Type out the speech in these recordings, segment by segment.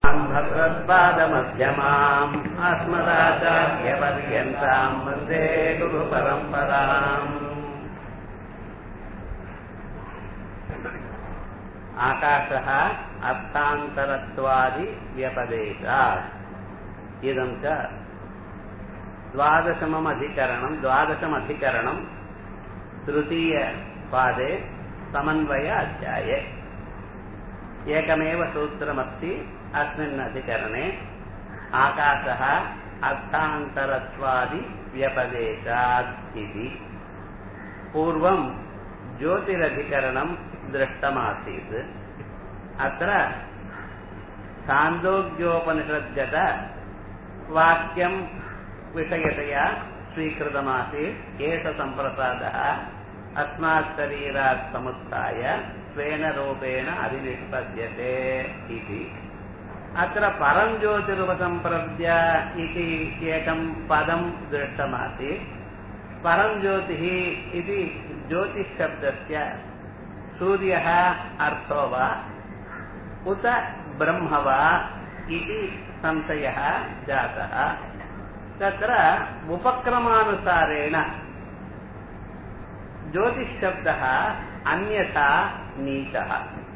भगवत्पादमध्यमाम् अस्मदाचार्यपर्यन्ताम् वन्दे गुरुपरम्पराम् आकाशः अर्थान्तरत्वादिव्यपदेशात् इदं च द्वादशमम् अधिकरणम् द्वादशमधिकरणम् तृतीयपादे समन्वय अध्याये एकमेव सूत्रमस्ति अस्मिन् अधिकरणे आकाशः अर्थान्तरत्वादिव्यपदेशात् इति पूर्वं ज्योतिरधिकरणं दृष्टमासीत् अत्र छान्दोग्योपनिषद्गत वाक्यं विषयतया स्वीकृतमासीत् एष सम्प्रसादः अस्मात् शरीरात् समुत्थाय स्वेन रूपेण अभिनिष्पद्यते इति अत्र परं ज्योतिरुपसम्प्रद्य इति एकं पदं दृष्टमासीत् परं ज्योतिः इति ज्योतिशब्दस्य सूर्यः अर्थो वा उत ब्रह्म वा इति संशयः जातः तत्र उपक्रमानुसारेण ज्योतिशब्दः अन्यथा नीचः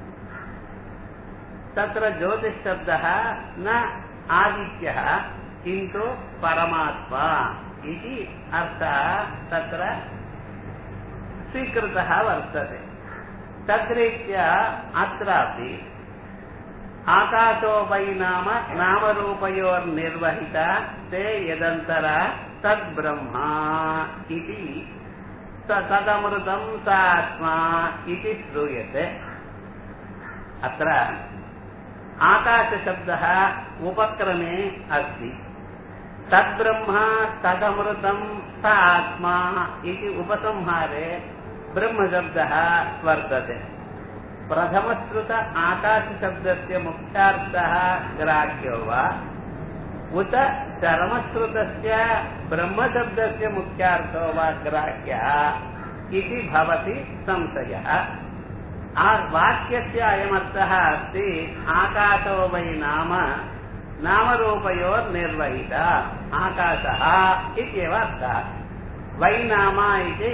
तत्र ज्योतिशब्दः न आदित्यः किन्तु परमात्मा इति अर्थः तत्र स्वीकृतः वर्तते तद्रीत्या अत्रापि आकाशो वै नाम नामरूपयोर्निर्वहिता ते यदन्तरा तद्ब्रह्मा इति तदमृतं स आत्मा इति श्रूयते अत्र आकाशशब्दः उपक्रमे अस्ति तद्ब्रह्मा तदमृतं स आत्मा इति उपसंहारे ब्रह्मशब्दः वर्तते प्रथमश्रुत आकाशशब्दस्य मुख्यार्थः ग्राह्यो वा उत चरमश्रुतस्य ब्रह्मशब्दस्य मुख्यार्थो वा ग्राह्यः इति भवति संशयः वाक्यस्य अयमर्थः अस्ति आकाशो वै नाम नामरूपयोर्निर्वहिता आकाशः इत्येव अर्थः वै नाम इति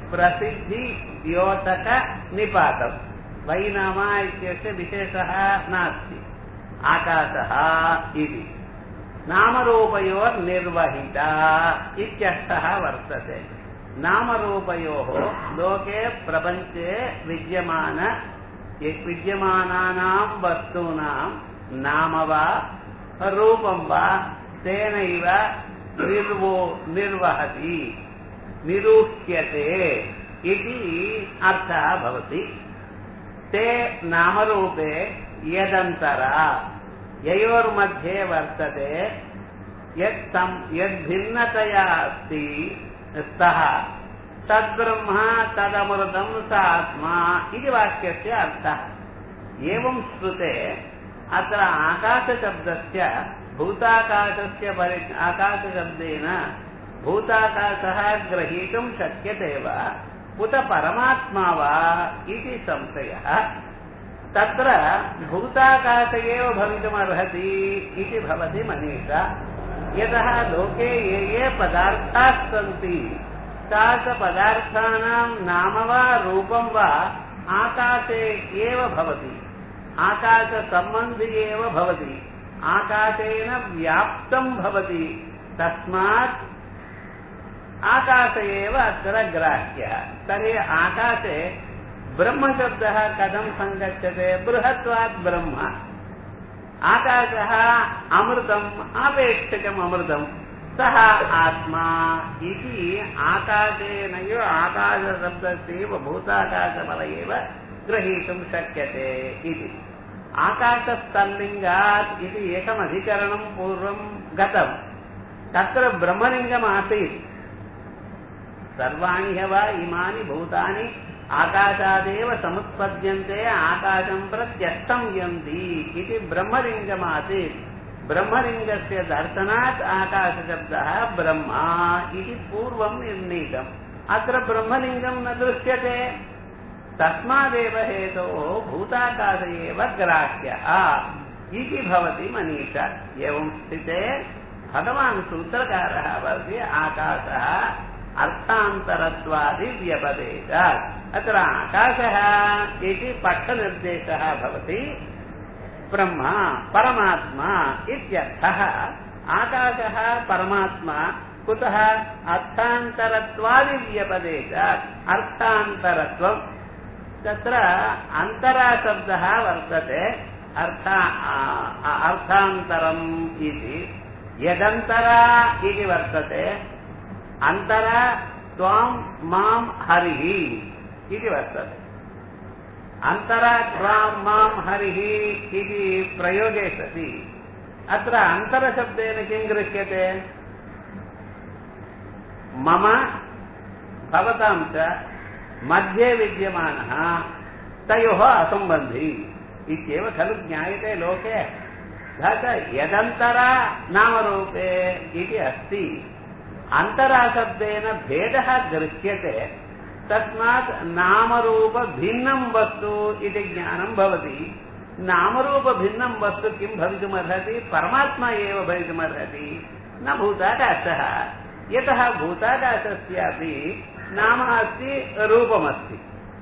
प्रसिद्धिद्योतकनिपातम् वै नाम इत्यस्य विशेषः नास्ति आकाशः इति नामरूपयोर्निर्वहिता इत्यर्थः वर्तते नामरूपयोः लोके प्रपञ्चे विद्यमान विद्यमानानां वस्तूनां नाम वा रूपं वा तेनैव निर्वो निर्वहति निरूह्यते इति अर्थः भवति ते नामरूपे यदन्तरा ययोर्मध्ये वर्तते यत् यद्भिन्नतया अस्ति स्तः तद्ब्रह्म तदमृतं स आत्मा इति वाक्यस्य अर्थः एवं श्रुते अत्र आकाशशब्दस्य भूताकाशस्य परि आकाशशब्देन भूताकाशः ग्रहीतुं शक्यते वा उत परमात्मा वा इति संशयः तत्र भूताकाश एव भवितुमर्हति इति भवति मनीषा यतः लोके ये ये पदार्थाः सन्ति तादृशपदार्थानां नाम वा रूपं वा आकाशे एव भवति आकाशसम्बन्धि एव भवति आकाशेन व्याप्तं भवति तस्मात् आकाश एव अत्र ग्राह्यः तर्हि आकाशे ब्रह्मशब्दः कथं सङ्गच्छते बृहत्वात् ब्रह्म आकाशः अमृतम् आपेक्षकम् अमृतम् सः आत्मा इति आकाशेनैव आकाशशब्दस्यैव भूताकाशफल एव ग्रहीतुं शक्यते इति आकाशस्तल्लिङ्गात् इति एकमधिकरणं पूर्वं गतम् तत्र ब्रह्मलिङ्गमासीत् सर्वाणि ह्यव इमानि भूतानि आकाशादेव समुत्पद्यन्ते आकाशं प्रत्यस्थं यन्ति इति ब्रह्मलिङ्गमासीत् ब्रह्मलिङ्गस्य दर्शनात् आकाशशब्दः ब्रह्मा इति पूर्वं निर्णीतम् अत्र ब्रह्मलिङ्गं न दृश्यते तस्मादेव हेतोः भूताकाश एव ग्राह्यः इति भवति मनीषा एवं स्थिते भगवान् सूत्रकारः भवति आकाशः अर्थान्तरत्वादिव्यपदेशात् अत्र आकाशः इति पक्षनिर्देशः भवति ब्रह्म परमात्मा इत्यर्थः आकाशः परमात्मा कुतः अर्थान्तरत्वादिव्यपदेशात् अर्थान्तरत्वम् तत्र अन्तराशब्दः वर्तते अर्थ अर्थान्तरम् इति यदन्तरा इति वर्तते अन्तर त्वां मां हरिः इति वर्तते अन्तरा त्वां मां हरिः इति प्रयोगे सति अत्र अन्तरशब्देन किं गृह्यते मम भवतां च मध्ये विद्यमानः तयोः असम्बन्धी इत्येव खलु ज्ञायते लोके तथा यदन्तरा नामरूपे इति अस्ति अन्तराशब्देन भेदः गृह्यते तस्मात् नामरूपभिन्नं वस्तु इति ज्ञानं भवति नामरूपभिन्नं वस्तु किं भवितुमर्हति परमात्मा एव भवितुमर्हति न भूताकाशः यतः भूताकाशस्यापि नाम अस्ति रूपमस्ति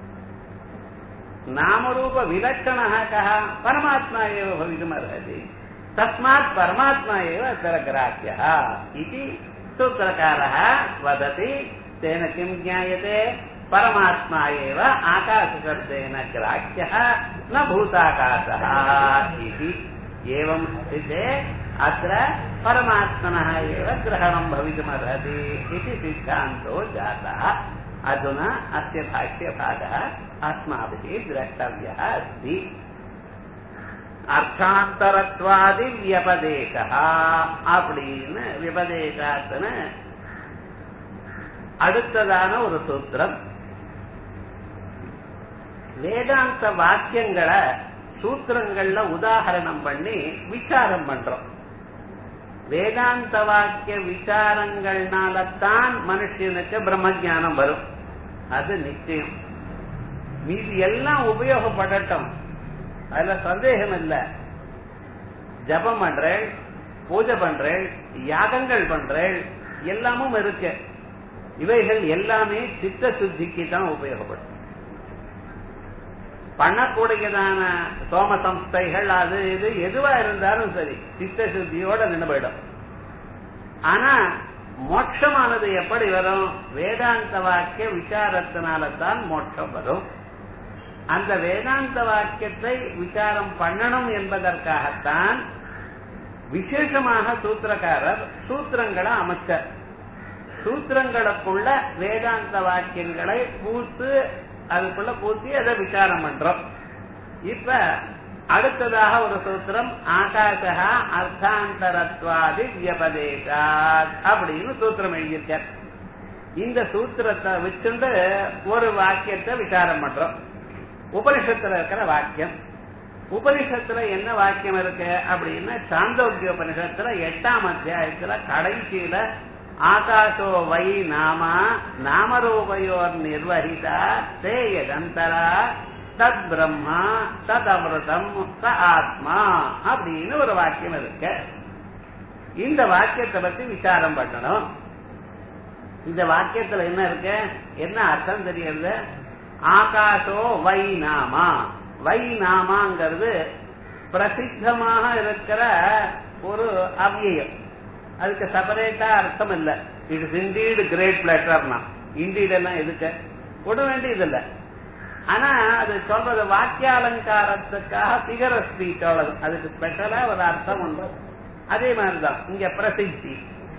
नामरूपविलक्षणः कः परमात्मा एव भवितुमर्हति तस्मात् परमात्मा एव अत्र ग्राह्यः इति सूत्रकारः वदति तेन किं ज्ञायते परमात्मा एव आकाशशब्देन ग्राह्यः न भूताकाशः इति एवं स्थिते अत्र परमात्मनः एव ग्रहणं भवितुमर्हति इति सिद्धान्तो जातः अधुना अस्य भाष्यभागः अस्माभिः द्रष्टव्यः अस्ति அர்த்தாந்தரத்வாதி வியபதேசா அப்படின்னு விபதேசாத்துன்னு அடுத்ததான ஒரு சூத்திரம் வேதாந்த வாக்கியங்களை சூத்திரங்கள்ல உதாகரணம் பண்ணி விசாரம் பண்றோம் வேதாந்த வாக்கிய விசாரங்கள்னாலத்தான் மனுஷனுக்கு பிரம்மஜானம் வரும் அது நிச்சயம் மீது எல்லாம் உபயோகப்படட்டும் அதுல சந்தேகம் இல்ல ஜபம் பண்றேன் பூஜை பண்றேன் யாகங்கள் பண்றேன் எல்லாமும் இருக்கு இவைகள் எல்லாமே சித்த சுத்திக்கு தான் உபயோகப்படும் பண்ணக்கூடியதான சோம சம்ஸ்தைகள் அது இது எதுவா இருந்தாலும் சரி சித்த சுத்தியோட நின்று போயிடும் ஆனா மோட்சமானது எப்படி வரும் வேதாந்த வாக்கிய விசாரத்தினால தான் மோட்சம் வரும் அந்த வேதாந்த வாக்கியத்தை விசாரம் பண்ணணும் என்பதற்காகத்தான் விசேஷமாக சூத்திரக்காரர் சூத்திரங்களை அமைச்சார் சூத்திரங்களுக்குள்ள வேதாந்த வாக்கியங்களை பூத்து அதுக்குள்ள பூத்தி அதை விசாரம் பண்றோம் இப்ப அடுத்ததாக ஒரு சூத்திரம் ஆகாசா அர்த்தாந்தரத்வாதி வியபதேசா அப்படின்னு சூத்திரம் எழுதியிருக்கார் இந்த சூத்திரத்தை வச்சுண்டு ஒரு வாக்கியத்தை விசாரம் பண்றோம் உபனிஷத்துல இருக்கிற வாக்கியம் உபனிஷத்துல என்ன வாக்கியம் இருக்கு அப்படின்னா சாந்தோக்கிய உபனிஷத்துல எட்டாம் அத்தியாயத்துல கடைசியில ஆகாசோ வை நாமா நாமரூபயோர் நிர்வகிதா தே யதந்தரா தத் பிரம்மா தத் அமிர்தம் ச ஆத்மா அப்படின்னு ஒரு வாக்கியம் இருக்கு இந்த வாக்கியத்தை பத்தி விசாரம் பண்ணணும் இந்த வாக்கியத்துல என்ன இருக்கு என்ன அர்த்தம் தெரியுது ஆகாசோ வை நாமா வை நாமாங்கிறது பிரசித்தமாக இருக்கிற ஒரு அவ்வியம் அதுக்கு செப்பரேட்டா அர்த்தம் இல்ல இட் இஸ் இண்டீடு கிரேட் பிளட்டர்னா இண்டீட் எல்லாம் எதுக்கு விட வேண்டியது இல்ல ஆனா அது சொல்றது வாக்கியாலங்காரத்துக்காக பிகர ஸ்பீச் அவ்வளவு அதுக்கு ஸ்பெஷலா ஒரு அர்த்தம் உண்டு அதே மாதிரிதான் இங்க பிரசித்தி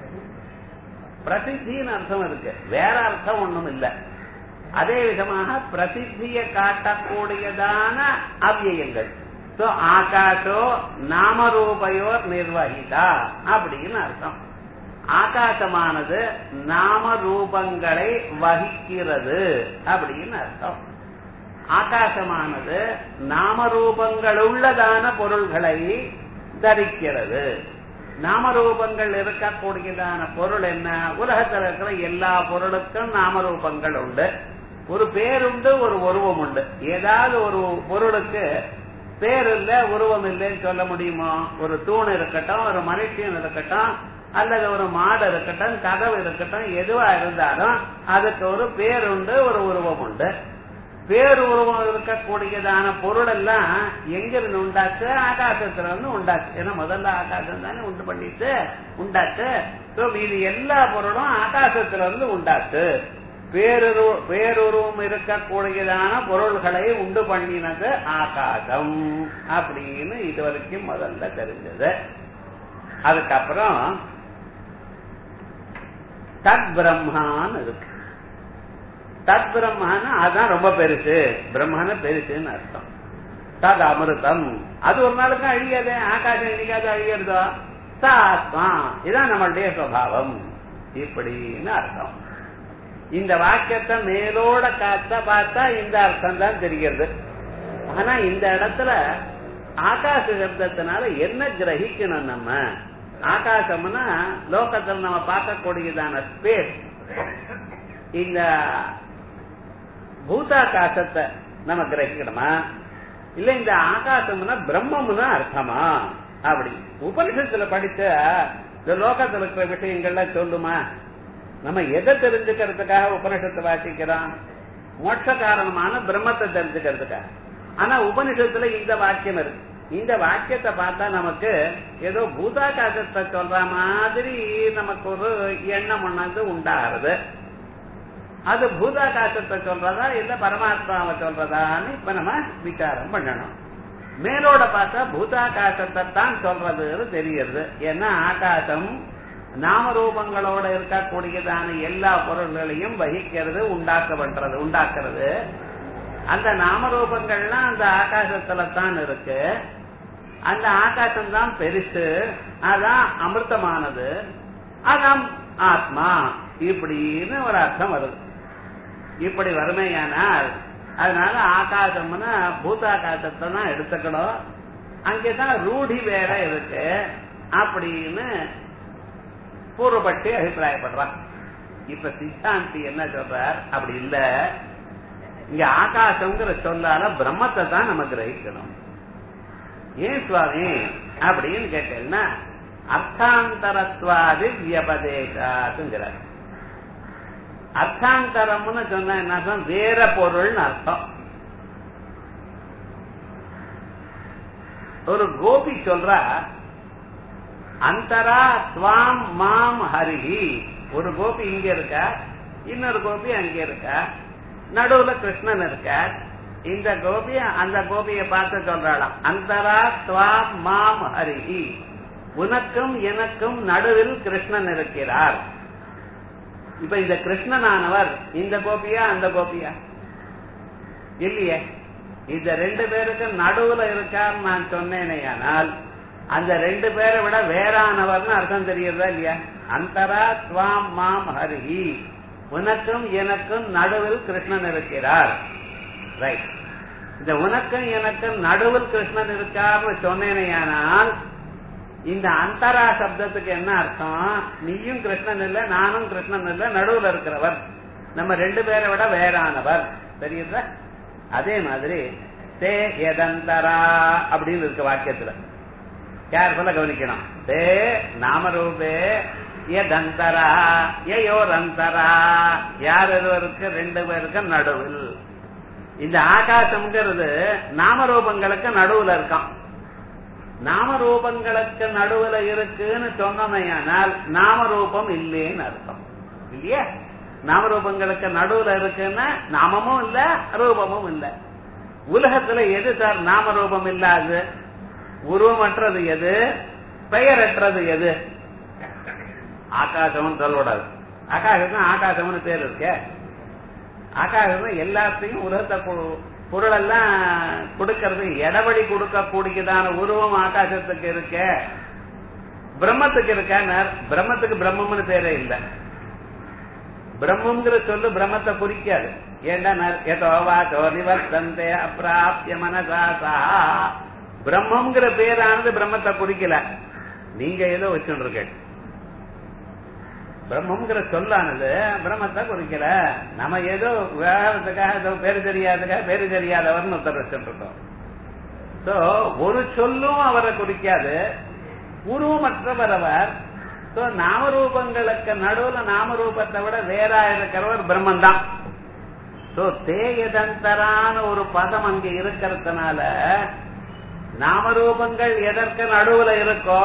பிரசித்தின்னு அர்த்தம் இருக்கு வேற அர்த்தம் ஒண்ணும் இல்ல அதே விதமாக பிரசித்தியை காட்டக்கூடியதான அவ்வியங்கள் சோ ஆகாஷோ நாமரூபயோர் நிர்வகிதா அப்படின்னு அர்த்தம் ஆகாசமானது நாம ரூபங்களை வகிக்கிறது அப்படின்னு அர்த்தம் ஆகாசமானது நாம ரூபங்கள் உள்ளதான பொருள்களை தரிக்கிறது நாமரூபங்கள் இருக்கக்கூடியதான பொருள் என்ன உலகத்தில் இருக்கிற எல்லா பொருளுக்கும் நாமரூபங்கள் உண்டு ஒரு பேருண்டு ஒரு உருவம் உண்டு ஏதாவது ஒரு பொருளுக்கு பேர் இல்ல உருவம் இல்லைன்னு சொல்ல முடியுமோ ஒரு தூண் இருக்கட்டும் ஒரு மனுஷன் இருக்கட்டும் அல்லது ஒரு மாடு இருக்கட்டும் கதவு இருக்கட்டும் எதுவா இருந்தாலும் அதுக்கு ஒரு பேர் உண்டு ஒரு உருவம் உண்டு பேருருவம் இருக்கக்கூடியதான பொருள் எல்லாம் எங்கிருந்து உண்டாச்சு ஆகாசத்துல இருந்து உண்டாச்சு ஏன்னா முதல்ல ஆகாசம் தானே உண்டு பண்ணிட்டு உண்டாச்சு So, இது எல்லா பொருளும் ஆகாசத்துல இருந்து உண்டாச்சு பேருரு பேருருவம் இருக்கக்கூடியதான பொருள்களை உண்டு பண்ணினது ஆகாசம் அப்படின்னு இது வரைக்கும் முதல்ல தெரிஞ்சது அதுக்கப்புறம் தத் பிரம்மான்னு இருக்கு தத் பிரம்மான்னு அதுதான் ரொம்ப பெருசு பிரம்மன்னு பெருசுன்னு அர்த்தம் தத் அமிர்தம் அது ஒரு நாளுக்கு அழியாது ஆகாசம் என்னைக்காவது அழியறதோ சாத்மா இதான் நம்மளுடைய சுவாவம் இப்படின்னு அர்த்தம் இந்த வாக்கியத்தை மேலோட காத்த பார்த்தா இந்த அர்த்தம் தான் தெரிகிறது ஆனா இந்த இடத்துல ஆகாச சப்தத்தினால என்ன கிரகிக்கணும் நம்ம ஆகாசம்னா லோகத்தில் நம்ம பார்க்கக்கூடியதான ஸ்பேஸ் இந்த பூதாகாசத்தை நம்ம கிரகிக்கணுமா இல்ல இந்த ஆகாசம்னா பிரம்மம்னு அர்த்தமா அப்படி உபனிஷத்துல படிச்ச இந்த லோகத்துல இருக்கிற விஷயங்கள்லாம் சொல்லுமா நம்ம எதை தெரிஞ்சுக்கிறதுக்காக உபனிஷத்தை வாசிக்கிறோம் மோட்ச காரணமான பிரம்மத்தை தெரிஞ்சுக்கிறதுக்காக ஆனா உபனிஷத்துல இந்த வாக்கியம் இருக்கு இந்த வாக்கியத்தை பார்த்தா நமக்கு ஏதோ பூதாகாசத்தை சொல்ற மாதிரி நமக்கு ஒரு எண்ணம் ஒண்ணாந்து உண்டாகிறது அது பூதாகாசத்தை சொல்றதா இல்ல பரமாத்மாவை சொல்றதான்னு இப்ப நம்ம விசாரம் பண்ணணும் மேலோட பார்த்தா பூதாகாசத்தை தான் சொல்றதுன்னு தெரியுது ஏன்னா ஆகாசம் நாமரூபங்களோட இருக்கக்கூடியதான எல்லா பொருள்களையும் வகிக்கிறது உண்டாக்க பண்றது உண்டாக்குறது அந்த நாமரூபங்கள்லாம் அந்த ஆகாசத்துல தான் இருக்கு அந்த ஆகாசம் தான் பெருசு அதான் அமிர்தமானது அதான் ஆத்மா இப்படின்னு ஒரு அர்த்தம் வருது இப்படி வறுமையானால் அதனால ஆகாசம்னா பூதாகாசத்தை தான் எடுத்துக்கணும் அங்கேதான் ரூಢி வேற இருக்கு அப்படின்னு பூர்வப்பட்டு அபிப்பிராயப்படுறான் இப்ப சித்தாந்தி என்ன சொல்றார் அப்படி இல்ல இங்க ஆகாசம்ங்கிற சொல்லால பிரம்மத்தை தான் நம்ம கிரகிக்கணும் ஏன் சுவாமி அப்படின்னு கேட்டேன்னா அர்த்தாந்தரத்வாதி வியபதேசாத்துங்கிறார் அர்த்தாந்தரம்னு சொன்னா என்ன அர்த்தம் வேற பொருள்னு அர்த்தம் ஒரு கோபி சொல்றா அந்தரா துவாம் மாம் ஹரிஹி ஒரு கோபி இங்க இருக்கா இன்னொரு கோபி அங்க இருக்கா நடுவுல கிருஷ்ணன் இருக்கார் இந்த கோபி அந்த கோபியை பார்த்து சொல்றாளாம் அந்தரா துவாம் மாம் ஹரிஹி உனக்கும் எனக்கும் நடுவில் கிருஷ்ணன் இருக்கிறார் இப்ப இந்த கிருஷ்ணனானவர் இந்த கோபியா அந்த கோபியா இல்லையே இந்த ரெண்டு பேருக்கு நடுவுல இருக்கார் நான் சொன்னேனேயானால் அந்த ரெண்டு பேரை விட வேறானவர்னு அர்த்தம் தெரியுதா இல்லையா அந்தரா துவாம் மாம் ஹரிஹி உனக்கும் எனக்கும் நடுவில் கிருஷ்ணன் இருக்கிறார் ரைட் இந்த உனக்கும் எனக்கும் நடுவில் கிருஷ்ணன் இருக்கார்னு சொன்னேனேயானால் இந்த அந்தரா சப்தத்துக்கு என்ன அர்த்தம் நீயும் கிருஷ்ணன் இல்ல நானும் கிருஷ்ணன் இல்ல நடுவுல இருக்கிறவர் நம்ம ரெண்டு பேரை விட வேறானவர் தெரியுதா அதே மாதிரி தே எதந்தரா அப்படின்னு இருக்கு வாக்கியத்துல கேர்ஃபுல்லா கவனிக்கணும் தே நாமரூபே எதந்தரா ஏயோரந்தரா யார் ஒருவருக்கு ரெண்டு பேருக்கு நடுவில் இந்த ஆகாசம்ங்கிறது நாமரூபங்களுக்கு நடுவுல இருக்கான் நாமரூபங்களுக்கு நடுவுல இருக்குன்னு சொன்னமையானால் நாமரூபம் இல்லேன்னு அர்த்தம் இல்லையா நாமரூபங்களுக்கு நடுவுல இருக்குன்னா நாமமும் இல்ல ரூபமும் இல்ல உலகத்துல எது சார் நாமரூபம் இல்லாது உருவமற்றது எது பெயரற்றது எது ஆகாசம் சொல்லக்கூடாது ஆகாசம் ஆகாசம்னு பேர் இருக்க ஆகாசம் எல்லாத்தையும் உலகத்தை பொருளெல்லாம் கொடுக்கறது இடவழி கொடுக்கக்கூடியதான உருவம் ஆகாசத்துக்கு இருக்க பிரம்மத்துக்கு இருக்க பிரம்மத்துக்கு பிரம்மம்னு பேரே இல்ல பிரம்மங்கிற சொல்லு பிரம்மத்தை குறிக்காது ஏண்டா எதோவாச்சோ நிவர்த்தந்தே அப்பிராப்திய மனசாசா பிரம்மங்கிற பேரானது பிரம்மத்தை குறிக்கல நீங்க ஏதோ வச்சுருக்க பிரம்மங்கிற சொல்லானது பிரம்மத்தை குறிக்கல நம்ம ஏதோ விவகாரத்துக்காக ஏதோ பேரு தெரியாதுக்காக பேரு தெரியாதவர்னு ஒருத்தர் வச்சுருக்கோம் சோ ஒரு சொல்லும் அவரை குறிக்காது உருவமற்றவர் அவர் சோ நாமரூபங்களுக்கு நடுவுல நாமரூபத்தை விட வேற இருக்கிறவர் பிரம்மன் தான் சோ தேயதந்தரான ஒரு பதம் அங்க இருக்கிறதுனால நாமரூபங்கள் எதற்கு நடுவுல இருக்கோ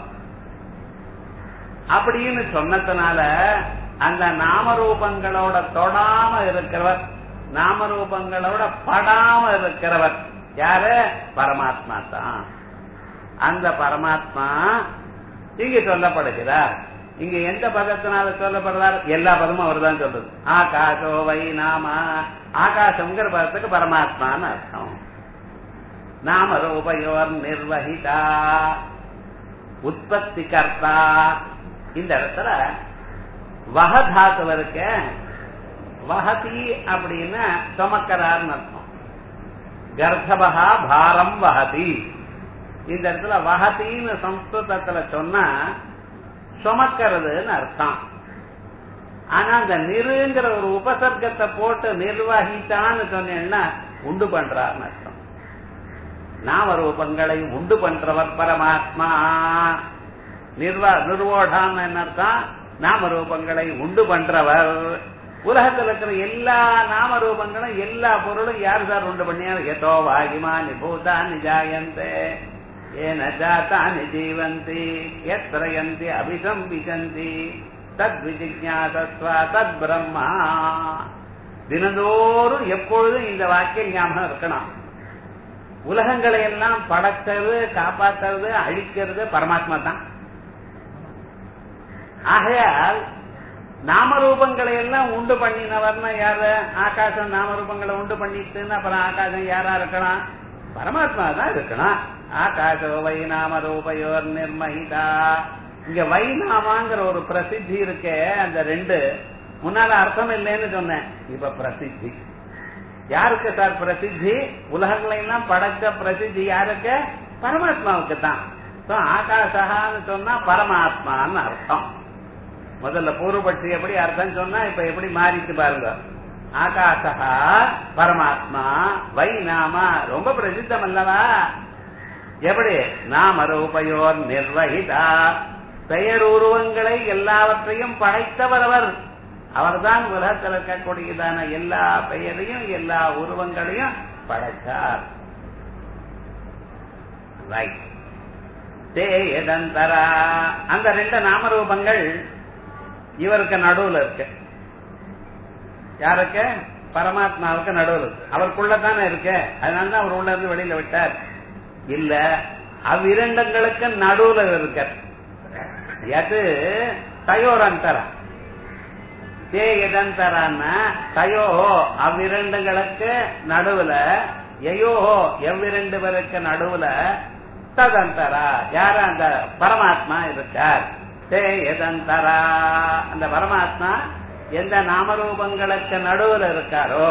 அப்படின்னு சொன்னதுனால அந்த நாமரூபங்களோட தொடாம இருக்கிறவர் நாமரூபங்களோட படாம இருக்கிறவர் யாரு பரமாத்மா தான் அந்த பரமாத்மா இங்க சொல்லப்படுகிறார் இங்க எந்த பதத்தினால சொல்லப்படுறார் எல்லா பதமும் அவர் தான் சொல்றது ஆகாசோ வை நாம ஆகாசம்ங்கிற பதத்துக்கு பரமாத்மான்னு அர்த்தம் நாம ரூபயோர் நிர்வகிதா உற்பத்தி கர்த்தா இந்த இடத்துல வகதாத்து இருக்க வகதி அப்படின்னா சுமக்கிறார்னு அர்த்தம் கர்ப்பபகா பாரம் வகதி இந்த இடத்துல வகத்தின்னு சம்ஸ்கிருதத்துல சொன்னா சுமக்கிறதுன்னு அர்த்தம் ஆனா அந்த நிருங்கிற ஒரு உபசர்க்கத்தை போட்டு நிர்வகித்தான்னு சொன்னேன்னா உண்டு பண்றாருன்னு அர்த்தம் நாமரூபங்களை உண்டு பண்றவர் பரமாத்மா நிர்வா நிர்வோடான்னு என்ன அர்த்தம் நாமரூபங்களை உண்டு பண்றவர் உலகத்தில் இருக்கிற எல்லா நாமரூபங்களும் எல்லா பொருளும் யார் சார் உண்டு பண்ணியார் எதோ வாகிமா நிபூதா நிஜாயந்தே ஏன ஜாத்தானி ஜீவந்தி எத்திரயந்தி அபிசம்பிசந்தி தத் விஜிஜாசஸ்வா தத் பிரம்மா தினந்தோறும் எப்பொழுதும் இந்த வாக்கியம் ஞாபகம் இருக்கணும் உலகங்களை எல்லாம் படைக்கிறது காப்பாற்றுறது அழிக்கிறது பரமாத்மா தான் ஆகையால் நாமரூபங்களை எல்லாம் உண்டு பண்ணினவர்னா யாரு ஆகாசம் நாமரூபங்களை உண்டு பண்ணிட்டுன்னு அப்புறம் ஆகாசம் யாரா இருக்கலாம் பரமாத்மா தான் இருக்கணும் ஆகாசோ வை நாம ரூபயோர் நிர்மகிதா இங்க வைநாமாங்கிற ஒரு பிரசித்தி இருக்கே அந்த ரெண்டு முன்னால அர்த்தம் இல்லைன்னு சொன்னேன் இப்ப பிரசித்தி யாருக்கு சார் பிரசித்தி உலகங்களை எல்லாம் படைச்ச பிரசித்தி யாருக்கு பரமாத்மாவுக்கு தான் ஆகாசகான்னு சொன்னா பரமாத்மான்னு அர்த்தம் முதல்ல பூர்வபட்சி எப்படி அர்த்தம் சொன்னா இப்ப எப்படி மாறிட்டு பாருங்க ஆகாசகா பரமாத்மா வை நாமா ரொம்ப பிரசித்தம் அல்லவா எப்படி நாம ரூபயோர் நிர்வகிதா பெயர் உருவங்களை எல்லாவற்றையும் படைத்தவர் அவர் அவர்தான் உலகத்தில் இருக்கக்கூடியதான எல்லா பெயரையும் எல்லா உருவங்களையும் படைத்தார் ரைட் தேயதந்தரா அந்த ரெண்டு நாமரூபங்கள் இவருக்கு நடுவுல இருக்கு யாருக்கு பரமாத்மாவுக்கு நடுவில் இருக்கு அவருக்குள்ளதானே இருக்கு அதனாலதான் அவர் உள்ள இருந்து வெளியில விட்டார் இல்ல அவ்விரண்டங்களுக்கு நடுவுல இருக்க எது தயோரந்தரா தே எதந்தரான்னா தயோ அவ்விரண்டுகளுக்கு நடுவுல எயோஹோ எவ்விரண்டு பேருக்கு நடுவுல ததந்தரா யார அந்த பரமாத்மா இருக்கார் தே எதந்தரா அந்த பரமாத்மா எந்த நாமரூபங்களுக்கு நடுவுல இருக்காரோ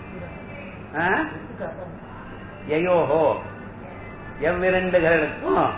எயோஹோ எவ்விரண்டுகளுக்கும்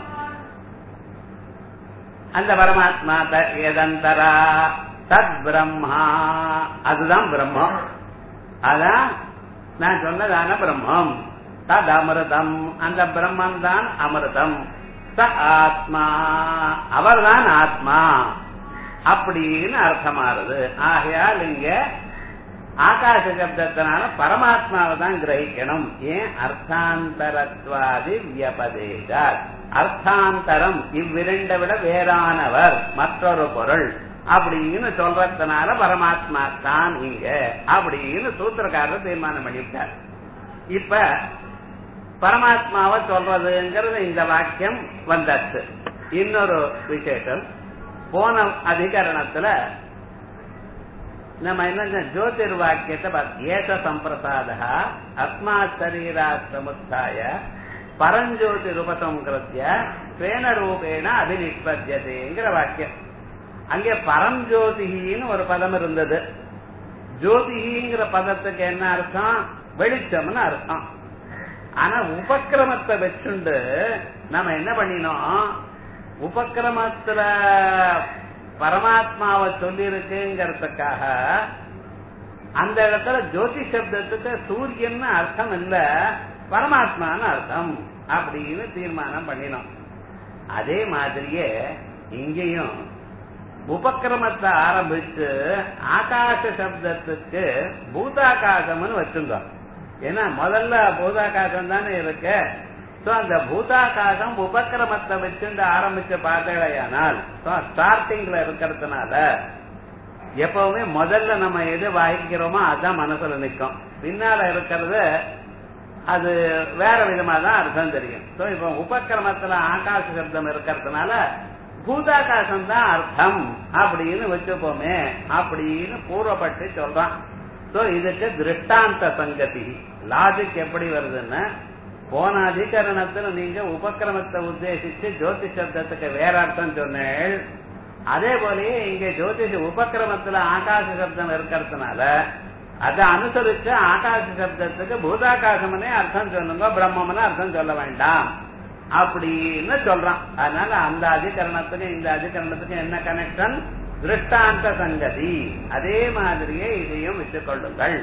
அந்த பரமாத்மா எதந்தரா தத் பிரம்மா அதுதான் பிரம்மம் அதான் நான் சொன்னதான பிரம்மம் தத் அமிர்தம் அந்த பிரம்மன் தான் அமிர்தம் ச ஆத்மா அவர்தான் ஆத்மா அப்படின்னு அர்த்தமாறுது ஆகையால் இங்க ஆகாச சப்தத்தினால பரமாத்மாவை தான் கிரகிக்கணும் ஏன் அர்த்தாந்தரத்வாதி வியபதேகார் அர்த்தாந்தரம் இவ்விரண்டை விட வேறானவர் மற்றொரு பொருள் அப்படின்னு சொல்றதுனால பரமாத்மா தான் இங்க அப்படின்னு சூத்திரக்காரர் தீர்மானம் பண்ணிவிட்டார் இப்ப பரமாத்மாவை சொல்றதுங்கிறது இந்த வாக்கியம் வந்தாச்சு இன்னொரு விசேஷம் போன அதிகரணத்துல நம்ம என்ன ஜோதிர் வாக்கியத்தை ஏச சம்பிரசாத அஸ்மாத் சரீராத் சமுத்தாய பரஞ்சோதி ரூபசங்கிருத்திய ஸ்வேன ரூபேண அபிநிஷ்பத்தியதேங்கிற வாக்கியம் அங்கே பரஞ்சோதிகின்னு ஒரு பதம் இருந்தது ஜோதிகிங்கிற பதத்துக்கு என்ன அர்த்தம் வெளிச்சம்னு அர்த்தம் ஆனா உபக்கிரமத்தை வச்சுண்டு நம்ம என்ன பண்ணினோம் உபக்கிரமத்துல பரமாத்மாவை சொல்லி இருக்குங்கிறதுக்காக அந்த இடத்துல ஜோதி சப்தத்துக்கு சூரியன் அர்த்தம் இல்ல பரமாத்மான்னு அர்த்தம் அப்படின்னு தீர்மானம் பண்ணினோம் அதே மாதிரியே இங்கேயும் உபக்கிரமத்தை ஆரம்பிச்சு ஆகாச சப்தத்துக்கு பூதாகாசம்னு வச்சுங்க ஏன்னா முதல்ல பூதாகாசம் தானே இருக்கு சோ அந்த பூதாகாசம் உபக்கிரமத்தை வச்சுட்டு ஆரம்பிச்ச பார்த்தேடையானால் ஸ்டார்டிங்ல இருக்கிறதுனால எப்பவுமே முதல்ல நம்ம எது வாங்கிக்கிறோமோ அதான் மனசுல நிற்கும் பின்னால இருக்கிறது அது வேற விதமா தான் அர்த்தம் தெரியும் சோ இப்ப உபக்கிரமத்துல ஆகாச சப்தம் இருக்கிறதுனால பூதாகாசம் தான் அர்த்தம் அப்படின்னு வச்சுப்போமே அப்படின்னு பூர்வப்பட்டு சொல்றான் சோ இதுக்கு திருஷ்டாந்த சங்கதி லாஜிக் எப்படி வருதுன்னா போன அதிகரணத்துல நீங்க உபக்கிரமத்தை உத்தேசிச்சு ஜோதி சப்தத்துக்கு வேற அர்த்தம் சொன்னேன் அதே போலயே இங்க ஜோதிஷ உபக்கிரமத்துல ஆகாச சப்தம் இருக்கிறதுனால அதை அனுசரிச்சு ஆகாச சப்தத்துக்கு பூதாகாசம்னே அர்த்தம் சொல்லுங்க பிரம்மம்னு அர்த்தம் சொல்ல வேண்டாம் அப்படின்னு சொல்றான் அதனால அந்த அதிகரணத்துக்கு இந்த அதிகரணத்துக்கு என்ன கனெக்ஷன் திருஷ்டாந்த சங்கதி அதே மாதிரியே இதையும் வச்சுக் கொள்ளுங்கள்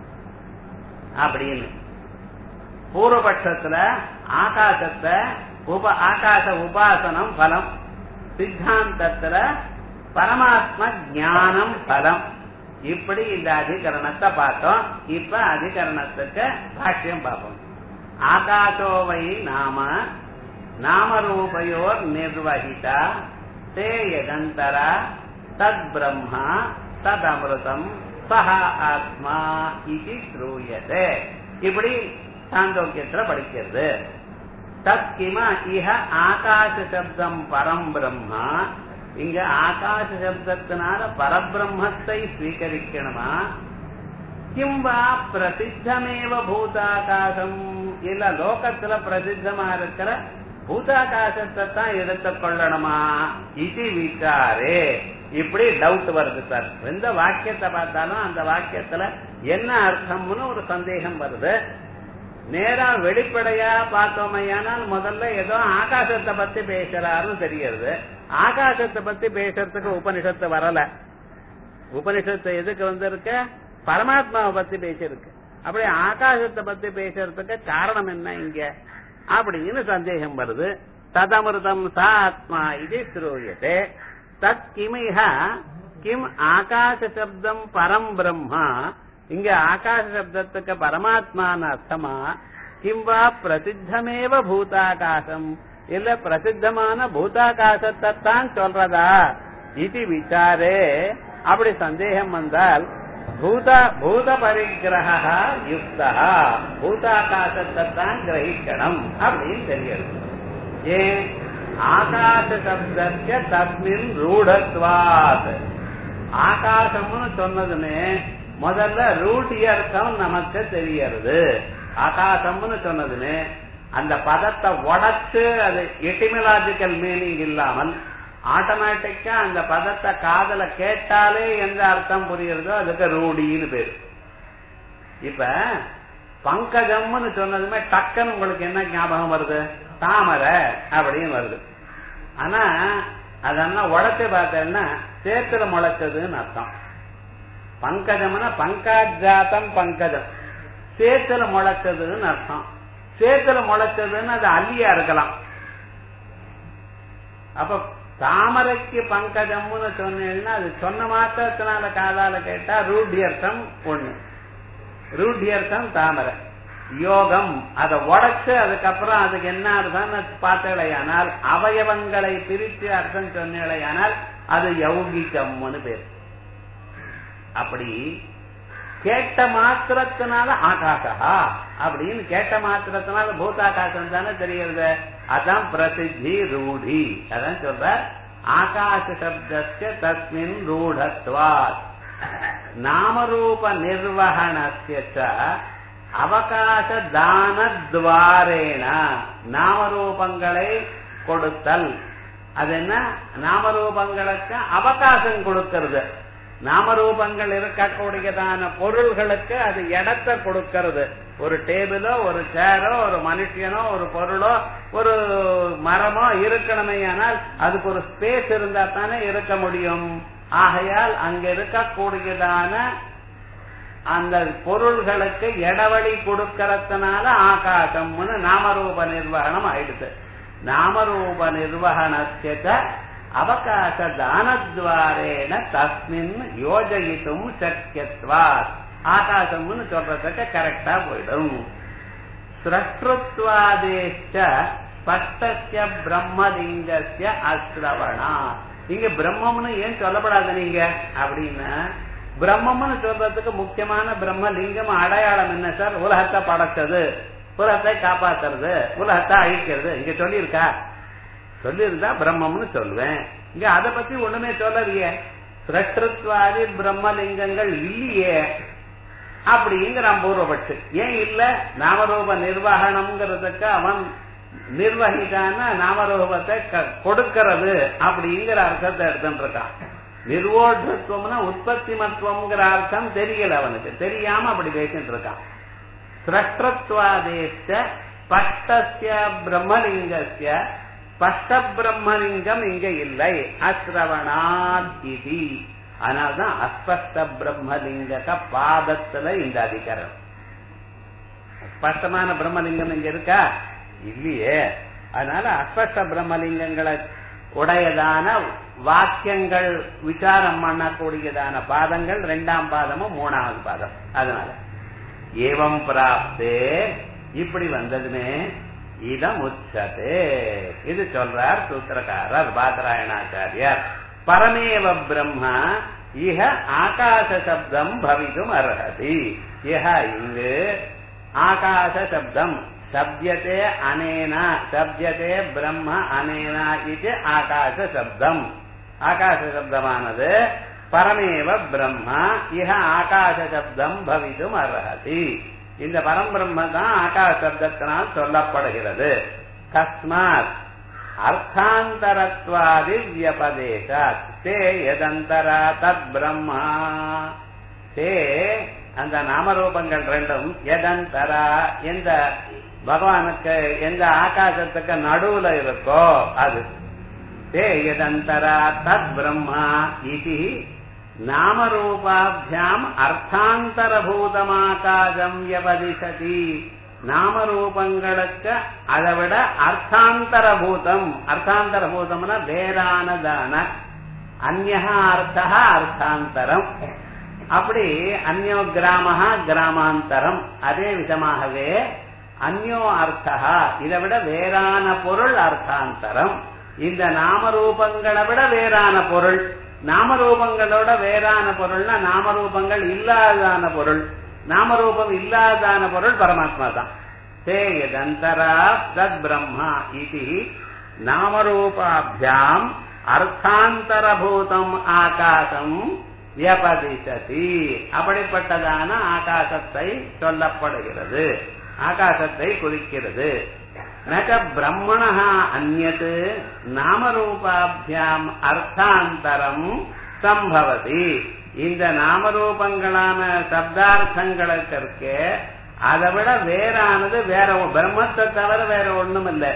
அப்படின்னு பூர்வபட்சத்துல ஆகாசத்தை உப ஆகாச உபாசனம் பலம் சித்தாந்தத்துல பரமாத்ம ஞானம் பலம் இப்படி இந்த அதிகரணத்தை பார்த்தோம் இப்ப அதிகரணத்துக்கு பாஷ்யம் பார்ப்போம் ஆகாசோ வை நாம நாமரூபயோர் நிர்வகிதா தே யகந்தரா தத் பிரம்மா தத் அமிர்தம் சஹ ஆத்மா இது ஸ்ரூயதே இப்படி சாந்தோக்கியத்துல படிக்கிறது தத் கிம இஹ ஆகாச சப்தம் பரம் பிரம்மா இங்க ஆகாச சப்தத்தினால பரபிரம்மத்தை ஸ்வீகரிக்கணுமா கிம்பா பிரசித்தமேவ பூதாகாசம் இல்ல லோகத்துல பிரசித்தமா இருக்கிற பூதாகாசத்தை தான் எடுத்துக் கொள்ளணுமா இது விசாரே இப்படி டவுட் வருது சார் எந்த வாக்கியத்தை பார்த்தாலும் அந்த வாக்கியத்துல என்ன அர்த்தம்னு ஒரு சந்தேகம் வருது நேரா வெளிப்படையா பார்த்தோமையானால் முதல்ல ஏதோ ஆகாசத்தை பத்தி பேசுறாருன்னு தெரிகிறது ஆகாசத்தை பத்தி பேசுறதுக்கு உபனிஷத்து வரல உபனிஷத்து எதுக்கு வந்திருக்க பரமாத்மாவை பத்தி பேசியிருக்கு அப்படி ஆகாசத்தை பத்தி பேசுறதுக்கு காரணம் என்ன இங்க அப்படின்னு சந்தேகம் வருது ததமிருதம் சா ஆத்மா இது ஸ்ரூயதே தத் கிமிஹ கிம் ஆகாச சப்தம் பரம் பிரம்மா இங்க ஆகாச சப்தத்துக்கு பரமாத்மான அர்த்தமா கிம்பா பிரசித்தமேவ பூதாகாசம் இல்ல பிரசித்தமான பூதாகாசத்தை தான் சொல்றதா இது விசாரே அப்படி சந்தேகம் வந்தால் பூத பூத பரிகிரக யுக்தா பூதாகாசத்தை தான் கிரகிக்கணும் அப்படின்னு தெரியுது ஏன் ஆகாச சப்தத்திய தஸ்மின் ரூடத்வாத் ஆகாசம்னு சொன்னதுமே முதல்ல ரூட் அர்த்தம் நமக்கு தெரியறது ஆகாசம்னு சொன்னதுன்னு அந்த பதத்தை உடைச்சு அது எட்டிமலாஜிக்கல் மீனிங் இல்லாமல் ஆட்டோமேட்டிக்கா அந்த பதத்தை காதல கேட்டாலே எந்த அர்த்தம் புரியுறதோ அதுக்கு ரூடின்னு பேரு இப்ப பங்கஜம்னு சொன்னதுமே டக்குன்னு உங்களுக்கு என்ன ஞாபகம் வருது தாமரை அப்படின்னு வருது ஆனா அதெல்லாம் உடைச்சு பார்த்தேன்னா சேத்துல முளைச்சதுன்னு அர்த்தம் பங்கஜம்னா பங்காஜாத்தம் பங்கஜம் சேத்துல முளைச்சதுன்னு அர்த்தம் சேத்துல முளைச்சதுன்னு அது அல்லியா இருக்கலாம் அப்ப தாமரைக்கு பங்கஜம்னு சொன்னீங்கன்னா அது சொன்ன மாத்திரத்தினால காதால கேட்டா ரூಢியர்த்தம் ஒண்ணு ரூಢியர்த்தம் தாமரை யோகம் அதை உடைச்சு அதுக்கப்புறம் அதுக்கு என்ன அர்த்தம்னு பார்த்தலையானால் அவயவங்களை பிரித்து அர்த்தம் சொன்னீழையானால் அது யௌகிகம்னு பேர் அப்படி கேட்ட மாத்திரத்தினால ஆகாசா அப்படின்னு கேட்ட மாத்திரத்தினால பூதாகாசம் தானே தெரியுது அதான் பிரசித்தி ரூடி அதான் சொல்ற ஆகாச சப்தஸ்ய தஸ்மின் ரூடத்வாத் நாமரூப நிர்வகணஸ்ய அவகாச தான துவாரேன நாமரூபங்களை கொடுத்தல் அது என்ன நாமரூபங்களுக்கு அவகாசம் கொடுக்கிறது நாமரூபங்கள் இருக்கக்கூடியதான பொருள்களுக்கு அது இடத்தை கொடுக்கிறது ஒரு டேபிளோ ஒரு சேரோ ஒரு மனுஷனோ ஒரு பொருளோ ஒரு மரமோ இருக்கணுமே ஆனால் அதுக்கு ஒரு ஸ்பேஸ் இருந்தா தானே இருக்க முடியும் ஆகையால் அங்க இருக்கக்கூடியதான அந்த பொருள்களுக்கு இடவழி கொடுக்கறதுனால ஆகாசம்னு நாமரூப நிர்வகணம் ஆயிடுது நாமரூப நிர்வகணத்திய அவகாச தானத்வாரேன தஸ்மின் யோஜயித்தும் சக்கியத்வாத் ஆகாசம்னு சொல்றதுக்கு கரெக்டா போயிடும் சிரஷ்டுத்வாதேச்ச ஸ்பஷ்டஸ்ய பிரம்மலிங்கஸ்ய அஸ்ரவணா இங்க பிரம்மம்னு ஏன் சொல்லப்படாது நீங்க அப்படின்னா பிரம்மம்னு சொல்றதுக்கு முக்கியமான பிரம்மலிங்கம் அடையாளம் என்ன சார் உலகத்தை படைச்சது உலகத்தை காப்பாத்துறது உலகத்தை அழிக்கிறது இங்க சொல்லியிருக்கா சொல்லியிருந்தா பிரம்மம்னு சொல்லுவேன் இங்க அதை பத்தி ஒண்ணுமே சொல்லலையே சிரஷ்டத்வாதி பிரம்மலிங்கங்கள் இல்லையே அப்படிங்கிறான் பூர்வபட்சு ஏன் இல்ல நாமரூப நிர்வகணம்ங்கிறதுக்கு அவன் நிர்வகிக்கான நாமரூபத்தை கொடுக்கிறது அப்படிங்கிற அர்த்தத்தை எடுத்துட்டு இருக்கான் நிர்வோஷத்துவம்னா உற்பத்தி மத்துவம்ங்கிற அர்த்தம் தெரியல அவனுக்கு தெரியாம அப்படி பேசிட்டு இருக்கான் சிரஷ்டத்வாதேச ஸ்பஷ்டஸ்ய பிரம்மலிங்கஸ்ய ஸ்பஷ்ட பிரம்மலிங்கம் இங்க இல்லை அஸ்ரவணாத் இது அதனால்தான் அஸ்பஷ்ட பிரம்மலிங்க பாதத்துல இந்த அதிகாரம் ஸ்பஷ்டமான பிரம்மலிங்கம் இங்க இருக்கா இல்லையே அதனால அஸ்பஷ்ட பிரம்மலிங்கங்களை உடையதான வாக்கியங்கள் விசாரம் பண்ணக்கூடியதான பாதங்கள் ரெண்டாம் பாதமும் மூணாவது பாதம் அதனால ஏவம் பிராப்தே இப்படி வந்ததுமே இதம் உச்சதே இது சொல்றார் சூத்திரக்காரர் பாதராயணாச்சாரியார் பரமேவ பிரம்ம இஹ ஆகாச சப்தம் பவிதும் அர்ஹதி இஹ இங்கு ஆகாச சப்தம் சப்யத்தே அனேன சப்யத்தே பிரம்ம அனேன இது ஆகாச சப்தம் ஆகாச சப்தமானது பரமேவ பிரம்ம இஹ ஆகாச சப்தம் பவிதும் அர்ஹதி இந்த பரம்பிரம்ம தான் ஆகாச சப்தத்தினால் சொல்லப்படுகிறது கஸ்மாத் அர்த்தாந்தரத்வாதி வியபதேசாத் தே எதந்தரா தத் பிரம்மா தே அந்த நாமரூபங்கள் ரெண்டும் எதந்தரா எந்த பகவானுக்கு எந்த ஆகாசத்துக்கு நடுவுல இருக்கோ அது தே எதந்தரா தத் பிரம்மா இது நாமரூபாபியாம் அர்த்தாந்தரபூதமாகாசம் வியபதிசதி நாமரூபங்களுக்கு அதை விட அர்த்தாந்தரபூதம் அர்த்தாந்தரபூதம்னா வேறானதான அந்நா அர்த்தா அர்த்தாந்தரம் அப்படி அந்யோ கிராமஹா கிராமாந்தரம் அதே விதமாகவே அந்யோ அர்த்தா இதை விட வேறான பொருள் அர்த்தாந்தரம் இந்த நாமரூபங்களை விட வேறான பொருள் நாமரூபங்களோட வேறான பொருள்னா நாமரூபங்கள் இல்லாதான பொருள் நாமரூபம் இல்லாதான பொருள் பரமாத்மா தான் தேயதந்தரா தத் பிரம்மா இது நாமரூபாபியாம் அர்த்தாந்தரபூதம் ஆகாசம் வியபதிசதி அப்படிப்பட்டதான ஆகாசத்தை சொல்லப்படுகிறது ஆகாசத்தை குறிக்கிறது நக பிரம்மண அந்நத் நாமரூபாபியாம் அர்த்தாந்தரம் சம்பவதி இந்த நாமரூபங்களான சப்தார்த்தங்களுக்கு இருக்கு அதை விட வேறானது வேற பிரம்மத்தை தவிர வேற ஒண்ணும் இல்லை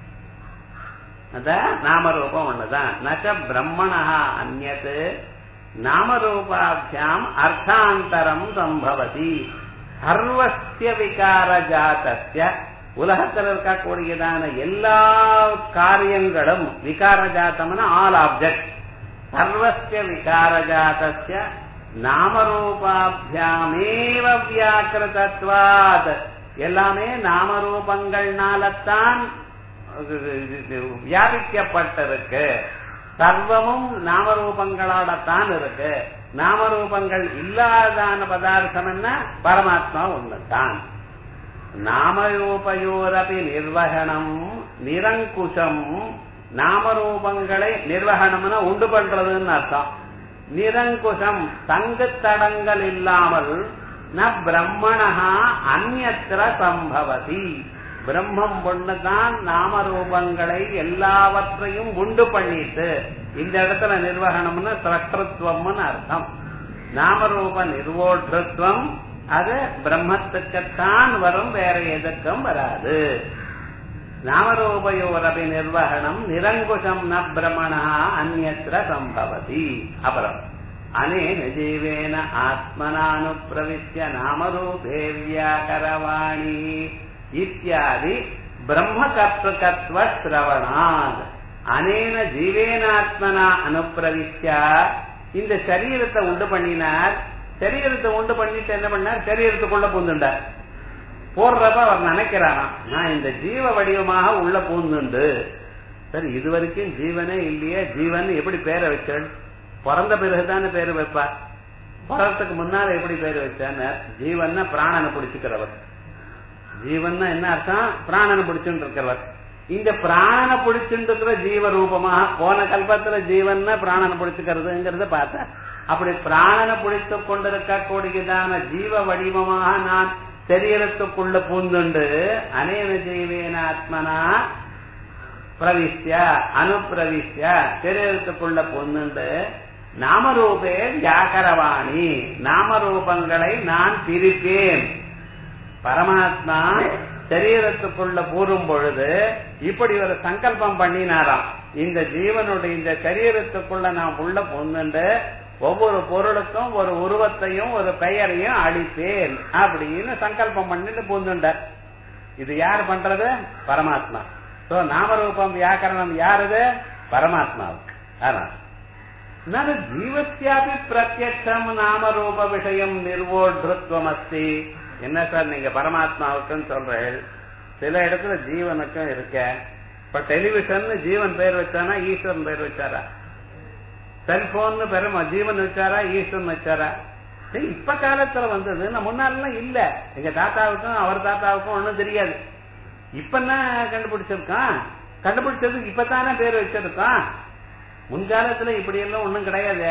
அத நாமரூபம் ஒண்ணுதான் நச்ச பிரம்மணா அந்நத் நாமரூபாபியாம் அர்த்தாந்தரம் சம்பவதி சர்வசிய விகார ஜாத்தஸ்ய உலகத்தில் இருக்கக்கூடியதான எல்லா காரியங்களும் விகார ஜாத்தம்னா ஆல் ஆப்ஜெக்ட் சர்வசிய விகார ஜாத்தஸ்ய நாமரூபாபியாமேவ வியாக்கிருதத்வாத் எல்லாமே நாமரூபங்கள்னாலத்தான் வியாபிக்கப்பட்டிருக்கு சர்வமும் நாமரூபங்களோட தான் இருக்கு நாமரூபங்கள் இல்லாதான பதார்த்தம் என்ன பரமாத்மா ஒண்ணுதான் நாமரூபயோரபி நிர்வகணம் நிரங்குஷம் நாமரூபங்களை நிர்வகணம்னா உண்டு பண்றதுன்னு அர்த்தம் நிரங்குஷம் தங்கு தடங்கள் இல்லாமல் ந பிரம்மணா அந்நத்திர சம்பவதி பிரம்மம் ஒண்ணுதான் நாமரூபங்களை எல்லாவற்றையும் உண்டு பண்ணிட்டு இந்த இடத்துல நிர்வகணம்னு சிரஷ்டத்துவம்னு அர்த்தம் நாமரூப நிர்வோற்றத்துவம் அது பிரம்மத்துக்குத்தான் வரும் வேற எதுக்கும் வராது நாமரூபயோரபி நிர்வகணம் நிரங்குஷம் ந பிரமணா அந்நத்திர சம்பவதி அப்புறம் அனேன ஜீவேன ஆத்மனானு பிரவிஷ்ய நாமரூபே வியாகரவாணி இத்தியாதி பிரம்ம கர்த்தகத்வ சிரவணாத் அனேன ஜீவேனாத்மனா அனுப்பிரவிஷ்யா இந்த சரீரத்தை உண்டு பண்ணினார் சரீரத்தை உண்டு பண்ணிட்டு என்ன பண்ணார் சரீரத்துக்குள்ள பூந்துண்டார் போடுறப்ப அவர் நினைக்கிறாராம் நான் இந்த ஜீவ வடிவமாக உள்ள பூந்துண்டு சரி இது வரைக்கும் ஜீவனே இல்லையே ஜீவன் எப்படி பேரை வச்சாள் பிறந்த பிறகுதானே பேரு வைப்பார் பிறத்துக்கு முன்னால எப்படி பேரு வச்சான்னு ஜீவன்னா பிராணனை பிடிச்சுக்கிறவர் ஜீவன்னா என்ன அர்த்தம் பிராணனை பிடிச்சுட்டு இருக்கிறவர் இந்த பிராணனை பிடிச்சுட்டு இருக்கிற ஜீவ ரூபமாக போன கல்பத்துல ஜீவன்னா பிராணனை பிடிச்சுக்கிறதுங்கிறத பார்த்தேன் அப்படி பிராணனை பிடித்து கொண்டிருக்கக்கூடியதான ஜீவ வடிவமாக நான் சரீரத்துக்குள்ள பூந்துண்டு அனேன ஜீவேன ஆத்மனா பிரவிஷ்ய அனுப்பிரவிஷ்ய சரீரத்துக்குள்ள பூந்துண்டு நாமரூபே வியாக்கரவாணி நாமரூபங்களை நான் பிரிப்பேன் பரமாத்மா சரீரத்துக்குள்ள பூரும் பொழுது இப்படி ஒரு சங்கல்பம் பண்ணினாராம் இந்த ஜீவனுடைய இந்த சரீரத்துக்குள்ள நான் உள்ள பூந்துண்டு ஒவ்வொரு பொருளுக்கும் ஒரு உருவத்தையும் ஒரு பெயரையும் அளிப்பேன் அப்படின்னு சங்கல்பம் பண்ணிட்டு பூந்துண்டார் இது யார் பண்றது பரமாத்மா சோ நாமரூபம் வியாக்கரணம் யாருது பரமாத்மாவுக்கு அதான் நான் ஜீவத்தியாபி பிரத்யட்சம் நாமரூப விஷயம் நிர்வோட்ருத்வம் அஸ்தி என்ன சார் நீங்க பரமாத்மாவுக்குன்னு சொல்றேன் சில இடத்துல ஜீவனுக்கும் இருக்க இப்ப டெலிவிஷன் ஜீவன் பேர் வச்சானா ஈஸ்வரன் பேர் வச்சாரா செல்போன் பெருமா ஜீவன் வச்சாரா ஈஸ்வரன் வச்சாரா சரி இப்ப காலத்துல வந்தது நான் முன்னாலாம் இல்ல எங்க தாத்தாவுக்கும் அவர் தாத்தாவுக்கும் ஒண்ணும் தெரியாது இப்பதான் கண்டுபிடிச்சிருக்கான் கண்டுபிடிச்சதுக்கு இப்பதானே பேர் வச்சிருக்கான் முன்காலத்துல இப்படி எல்லாம் ஒண்ணும் கிடையாது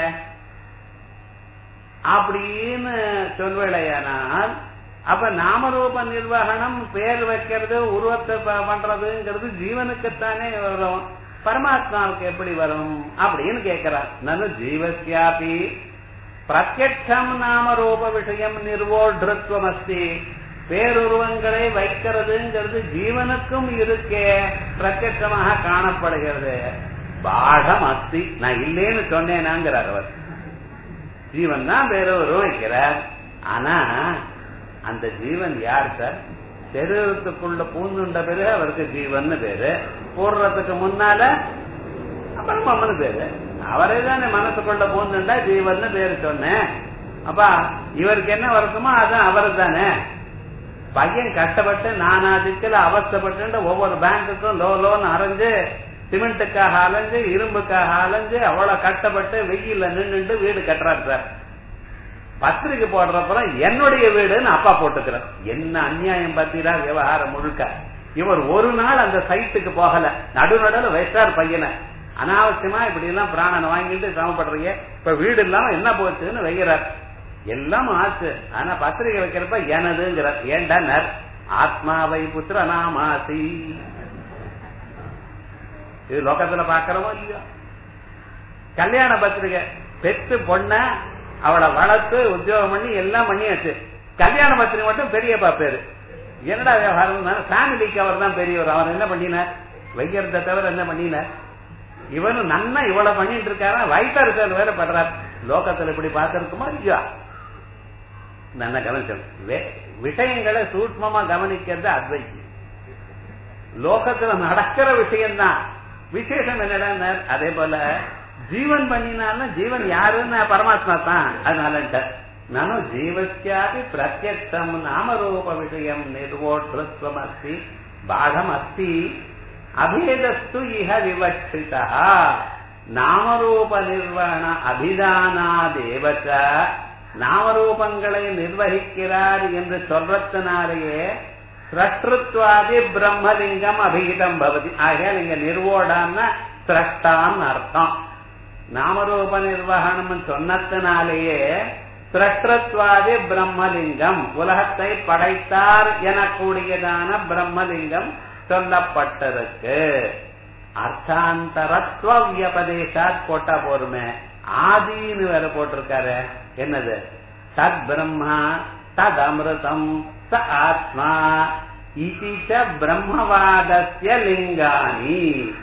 அப்படின்னு சொல்வேளையானால் அப்ப நாமரூப நிர்வகணம் பேர் வைக்கிறது உருவத்தை பண்றதுங்கிறது ஜீவனுக்குத்தானே வரும் பரமாத்மாவுக்கு எப்படி வரும் அப்படின்னு கேட்கிறார் நனு ஜீவசியாபி பிரத்யட்சம் நாம ரூப விஷயம் நிர்வோட்ருத்வம் அஸ்தி பேருருவங்களை வைக்கிறதுங்கிறது ஜீவனுக்கும் இருக்கே பிரத்யட்சமாக காணப்படுகிறது பாடம் அஸ்தி நான் இல்லேன்னு சொன்னேனாங்கிறார் அவர் ஜீவன் தான் பேரொரு வைக்கிறார் ஆனா அந்த ஜீவன் யார் சார் சரீரத்துக்குள்ள பூந்துண்ட பிறகு அவருக்கு ஜீவன் பேரு போடுறதுக்கு முன்னால அப்புறம் அம்மனு பேரு அவரே தானே மனசுக்குள்ள பூந்துண்டா ஜீவன் பேரு சொன்னேன் அப்பா இவருக்கு என்ன வருஷமோ அதான் அவரு தானே பையன் கஷ்டப்பட்டு நானா திக்கில அவஸ்தப்பட்டு ஒவ்வொரு பேங்குக்கும் லோ லோன் அரைஞ்சு சிமெண்ட்டுக்காக அலைஞ்சு இரும்புக்காக அலைஞ்சு அவ்வளவு கஷ்டப்பட்டு வெயில்ல நின்றுட்டு வீடு கட்டுறாரு சார் பத்திரிக்கை போடுறப்பறம் என்னுடைய வீடுன்னு அப்பா போட்டுக்கிறார் என்ன அநியாயம் பார்த்தீரா விவகாரம் முழுக்க இவர் ஒரு நாள் அந்த சைட்டுக்கு போகல நடு நடுல வயசார் பையனை அனாவசியமா இப்படி எல்லாம் பிராணனை வாங்கிட்டு சமப்படுறீங்க இப்ப வீடு இல்லாம என்ன போச்சுன்னு வைக்கிறார் எல்லாம் ஆச்சு ஆனா பத்திரிகை வைக்கிறப்ப எனதுங்கிறார் ஏண்டா ஆத்மாவை புத்திர நாமாசி இது லோகத்துல பாக்கிறோமோ இல்லையோ கல்யாண பத்திரிகை பெற்று பொண்ண அவளை வளர்த்து உத்தியோகம் பண்ணி எல்லாம் பண்ணியாச்சு கல்யாண பத்திரிகை மட்டும் பெரியப்பா பேரு என்னடா விவகாரம் ஃபேமிலிக்கு அவர் தான் பெரியவர் அவர் என்ன பண்ணினார் வைக்கிறத தவிர என்ன பண்ணினார் இவனு நன்னா இவ்வளவு பண்ணிட்டு இருக்காரா வயிற்றா இருக்காரு வேற படுறார் லோகத்துல இப்படி பார்த்திருக்குமா இல்லையா நல்ல கவனிச்சோம் விஷயங்களை சூட்சமா கவனிக்கிறது அத்வைத்தி லோகத்துல நடக்கிற விஷயம்தான் விசேஷம் என்னடா அதே போல ஜீவன் பண்ணினாலும் ஜீவன் யாருன்னு பரமாத்மா தான் அதனால நானும் ஜீவஸ்யாபி பிரத்யக்ஷம் நாமரூப விஷயம் நிர்வோட்ருத்வம் அஸ்தி பாகம் அஸ்தி அபேதஸ்து இஹ விவட்சிதா நாமரூப நிர்வகண அபிதானாதேவச்ச நாமரூபங்களை நிர்வகிக்கிறார் என்று சொல்றதுனாலேயே சிரஷ்டத்வாதி பிரம்மலிங்கம் அபிகிதம் பவதி ஆகையால் இங்க நிர்வோடான்னா சிரஷ்டான்னு அர்த்தம் நாமரூப நிர்வகணம் சொன்னதுனாலேயே சிரஷ்டத்வாதி பிரம்மலிங்கம் உலகத்தை படைத்தார் எனக்கூடியதான பிரம்மலிங்கம் சொல்லப்பட்டிருக்கு அர்த்தாந்தரத்துவ வியபதேசாத் போட்டா போருமே ஆதின்னு வேற போட்டிருக்காரு என்னது தத் பிரம்மா தத் அமிர்தம் ச ஆத்மா இதிச்ச பிரம்மவாதஸ்ய லிங்கானி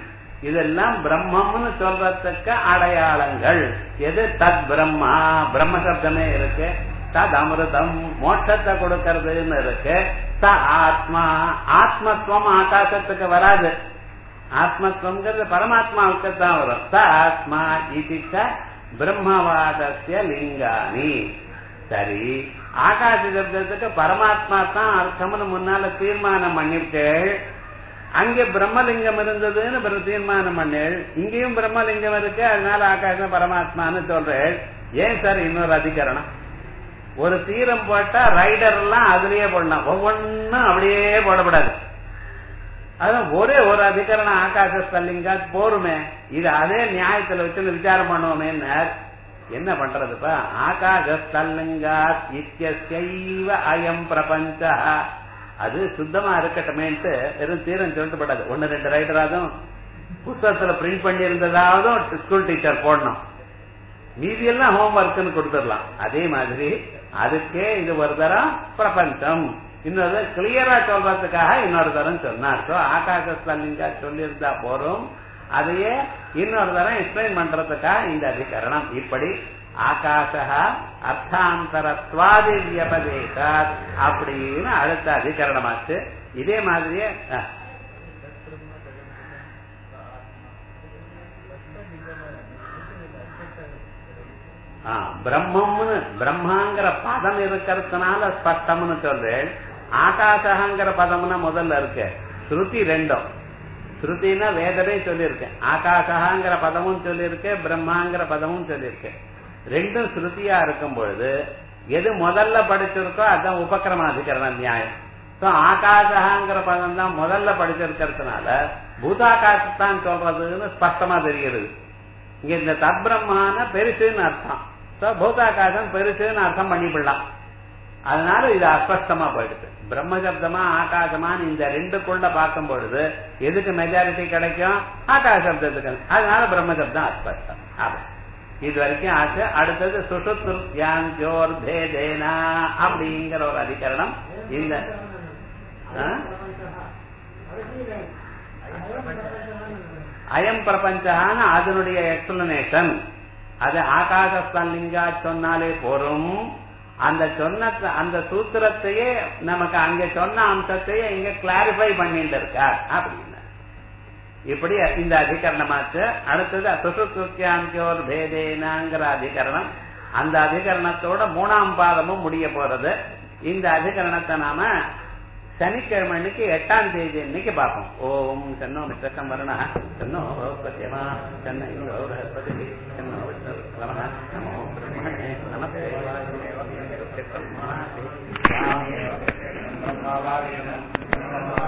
இதெல்லாம் பிரம்மம்னு சொல்றதுக்கு அடையாளங்கள் எது தத் பிரம்மா பிரம்ம சப்தமே இருக்கு தத் அமிர்தம் மோட்சத்தை கொடுக்கறதுன்னு இருக்கு த ஆத்மா ஆத்மத்துவம் ஆகாசத்துக்கு வராது ஆத்மத்துவங்கிறது பரமாத்மாவுக்கு தான் வரும் ச ஆத்மா இதிச்ச பிரம்மவாதஸ்ய லிங்கானி சரி ஆகாச சப்தத்துக்கு பரமாத்மா தான் அர்த்தம்னு முன்னால தீர்மானம் பண்ணிவிட்டேள் அங்க பிரம்மலிங்கம் இருந்ததுன்னு பிறகு தீர்மானம் பண்ணேள் இங்கேயும் பிரம்மலிங்கம் இருக்கு அதனால ஆகாசம் பரமாத்மான்னு சொல்றேன் ஏன் சார் இன்னொரு அதிகரணம் ஒரு தீரம் போட்டா ரைடர் எல்லாம் அதுலயே போடலாம் ஒவ்வொன்னும் அப்படியே போடப்படாது அதான் ஒரே ஒரு அதிகரணம் ஆகாச ஸ்தல்லிங்கா போருமே இது அதே நியாயத்துல வச்சு விசாரம் பண்ணுவோமே என்ன பண்றதுப்பா ஆகாச ஸ்தல்லிங்கா இத்தியசைவ அயம் பிரபஞ்ச அது சுத்தமா இருக்கட்டுமேன்ட்டு வெறும் தீரம் சொல்லிட்டு படாது ஒன்னு ரெண்டு ரைடராதும் புத்தகத்துல பிரிண்ட் பண்ணி இருந்ததாவதும் ஸ்கூல் டீச்சர் போடணும் மீதி எல்லாம் ஹோம் ஒர்க்னு கொடுத்துடலாம் அதே மாதிரி அதுக்கே இது ஒரு தரம் பிரபஞ்சம் இன்னொரு கிளியரா சொல்றதுக்காக இன்னொரு தரம் சொன்னார் சோ ஆகாச ஸ்தலிங்கா சொல்லியிருந்தா போறோம் அதையே இன்னொரு தரம் எக்ஸ்பிளைன் பண்றதுக்காக இந்த அதிகரணம் இப்படி ஆகாச அர்த்தாந்தரத்வாதி வியபதேசாத் அப்படின்னு அடுத்த அதிகரணமாச்சு இதே மாதிரியே அஹ், ஆ, பிரம்மம்னு பிரம்மாங்கிற பதம் இருக்கிறதுனால ஸ்பஷ்டம்னு சொல்றேன் ஆகாசங்கிற பதம்னா முதல்ல இருக்கு ஸ்ருதி ரெண்டும் ஸ்ருதினா வேதமே சொல்லியிருக்கேன் ஆகாசங்கிற பதமும் சொல்லியிருக்கேன் பிரம்மாங்கிற பதமும் சொல்லியிருக்கேன் ரெண்டும் ஸ்ருதியா இருக்கும் பொழுது எது முதல்ல படிச்சிருக்கோ அதுதான் உபக்கிரமாதிகரண நியாயம் சோ ஆகாசங்கிற பதம் தான் முதல்ல படிச்சிருக்கிறதுனால பூதாகாசத்தான் சொல்றதுன்னு ஸ்பஷ்டமா தெரிகிறது இங்க இந்த தத்பிரமான பெருசுன்னு அர்த்தம் சோ பூதாகாசம் பெருசுன்னு அர்த்தம் பண்ணிவிடலாம் அதனால இது அஸ்பஷ்டமா போயிடுது பிரம்மசப்தமா ஆகாசமான்னு இந்த ரெண்டுக்குள்ள பார்க்கும் பொழுது எதுக்கு மெஜாரிட்டி கிடைக்கும் ஆகாசப்தத்துக்கு அதனால பிரம்மசப்தம் அஸ்பஷ்டம் ஆமா இது வரைக்கும் ஆச்சு அடுத்தது சுஷுத்ருத்யாஞ்சோர் பேதேனா அப்படிங்கிற ஒரு அதிகரணம் இந்த ஆ? அயம் பிரபஞ்சான அதனுடைய எக்ஸ்பிளனேஷன் அது ஆகாசஸ்தலிங்கா சொன்னாலே போரும் அந்த சொன்ன அந்த சூத்திரத்தையே நமக்கு அங்க சொன்ன அம்சத்தையே இங்க கிளாரிஃபை பண்ணிட்டு இருக்கார் அப்படின்னு இப்படி இந்த அதிகரணமாச்சு அடுத்தது சுசுக்கியாந்தியோர் பேதேனாங்கிற அதிகரணம் அந்த அதிகரணத்தோட மூணாம் பாதமும் முடிய போறது இந்த அதிகரணத்தை நாம சனிக்கிழமை அன்னைக்கு எட்டாம் தேதி அன்னைக்கு பார்ப்போம் ஓம் சென்னோ மித்திரம் வருண சென்னோ பத்தியமா சென்னை பதி சென்னோ விஷ்ணு நமோ பிரம்மணே நமஸ்தே